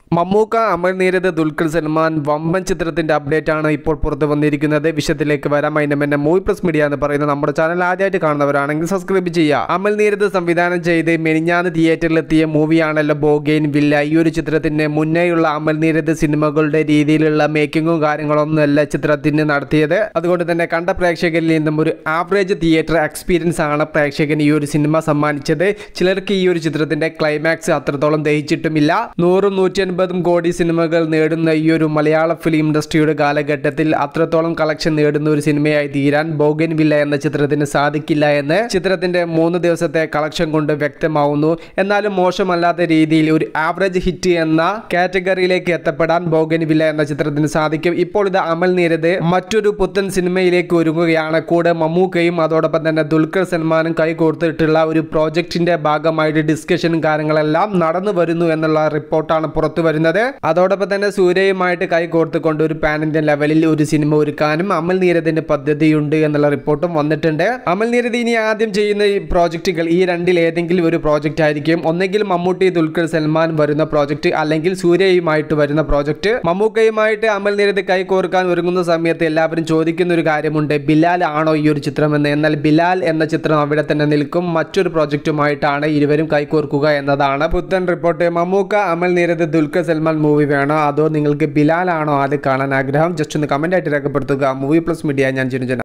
മമ്മൂക്ക അമൽ നീരദ് ദുൽഖർ സൽമാൻ വമ്പൻ ചിത്രത്തിന്റെ അപ്ഡേറ്റ് ആണ് ഇപ്പോൾ പുറത്തു വന്നിരിക്കുന്നത് വിഷയത്തിലേക്ക് വരാം അതിന്റെ മുന്നേ മൂവി പ്ലസ് മീഡിയ എന്ന് പറയുന്ന നമ്മുടെ ചാനൽ ആദ്യമായിട്ട് കാണുന്നവരാണെങ്കിൽ സബ്സ്ക്രൈബ് ചെയ്യുക അമൽ നീരദ് സംവിധാനം ചെയ്ത് മെനിഞ്ഞാന്ന് തിയേറ്ററിലെത്തിയ മൂവിയാണല്ലോ ബോഗെയിൻ വില്ല ഈ ഒരു ചിത്രത്തിന് മുന്നേയുള്ള അമൽ നീരദ് സിനിമകളുടെ രീതിയിലുള്ള മേക്കിങ്ങും കാര്യങ്ങളൊന്നും അല്ല ചിത്രത്തിന് നടത്തിയത് അതുകൊണ്ട് തന്നെ കണ്ട പ്രേക്ഷകരിൽ നിന്നും ഒരു ആവറേജ് തിയേറ്റർ എക്സ്പീരിയൻസ് ആണ് പ്രേക്ഷകന് ഈ ഒരു സിനിമ സമ്മാനിച്ചത് ചിലർക്ക് ഈ ഒരു ചിത്രത്തിന്റെ ക്ലൈമാക്സ് അത്രത്തോളം ദഹിച്ചിട്ടുമില്ല നൂറും നൂറ്റി അൻപതും കോടി സിനിമകൾ നേടുന്ന ഈ ഒരു മലയാള ഫിലിം ഇൻഡസ്ട്രിയുടെ കാലഘട്ടത്തിൽ അത്രത്തോളം കളക്ഷൻ നേടുന്ന ഒരു സിനിമയായി തീരാൻ ബോഗൻ വില്ല എന്ന ചിത്രത്തിന് സാധിക്കില്ല എന്ന് ചിത്രത്തിന്റെ മൂന്ന് ദിവസത്തെ കളക്ഷൻ കൊണ്ട് വ്യക്തമാവുന്നു എന്നാലും മോശമല്ലാത്ത രീതിയിൽ ഒരു ആവറേജ് ഹിറ്റ് എന്ന കാറ്റഗറിയിലേക്ക് എത്തപ്പെടാൻ ബോഗൻ വില്ല എന്ന ചിത്രത്തിന് സാധിക്കും ഇപ്പോൾ ഇത് അമൽ നീരത് മറ്റൊരു പുത്തൻ സിനിമയിലേക്ക് ഒരുങ്ങുകയാണ് കൂടെ മമ്മൂക്കയും അതോടൊപ്പം തന്നെ ദുൽഖർ സൽമാനും കൈകോർത്തിട്ടുള്ള ഒരു പ്രോജക്റ്റിന്റെ ഭാഗമായിട്ട് ഡിസ്കഷനും കാര്യങ്ങളെല്ലാം നടന്നു വരുന്നു എന്നുള്ള റിപ്പോർട്ടാണ് പുറത്തു വരുന്നത് അതോടൊപ്പം തന്നെ സൂര്യയുമായിട്ട് കൈകോർത്തുകൊണ്ട് ഒരു പാൻ ഇന്ത്യൻ ലെവലിൽ ഒരു സിനിമ ഒരുക്കാനും അമൽ നീരദിന്റെ പദ്ധതിയുണ്ട് എന്നുള്ള റിപ്പോർട്ടും വന്നിട്ടുണ്ട് അമൽ നീരദ് ഇനി ആദ്യം ചെയ്യുന്ന ഈ പ്രോജക്റ്റുകൾ ഈ രണ്ടിൽ ഏതെങ്കിലും ഒരു പ്രോജക്റ്റ് ആയിരിക്കും ഒന്നെങ്കിൽ മമ്മൂട്ടി ദുൽഖർ സൽമാൻ വരുന്ന പ്രോജക്റ്റ് അല്ലെങ്കിൽ സൂര്യയുമായിട്ട് വരുന്ന പ്രോജക്റ്റ് മമ്മൂക്കയുമായിട്ട് അമൽ നീരദ് കൈകോർക്കാൻ ഒരുങ്ങുന്ന സമയത്ത് എല്ലാവരും ചോദിക്കുന്ന ഒരു കാര്യമുണ്ട് ബിലാൽ ആണോ ഈ ഒരു ചിത്രം എന്ന് എന്നാൽ ബിലാൽ എന്ന ചിത്രം അവിടെ തന്നെ നിൽക്കും മറ്റൊരു പ്രോജക്റ്റുമായിട്ടാണ് ഇരുവരും കൈകോർക്കുക എന്നതാണ് പുത്തൻ റിപ്പോർട്ട് മമ്മൂക്ക അമൽ നീരദ് ദുൽഖർ സൽമാൻ മൂവി വേണോ അതോ നിങ്ങൾക്ക് ബിലാൽ ആണോ അത് കാണാൻ ആഗ്രഹം ജസ്റ്റ് ഒന്ന് കമന്റ് ആയിട്ട് രേഖപ്പെടുത്തുക മൂവി പ്ലസ് മീഡിയ ഞാൻ ജിനുജന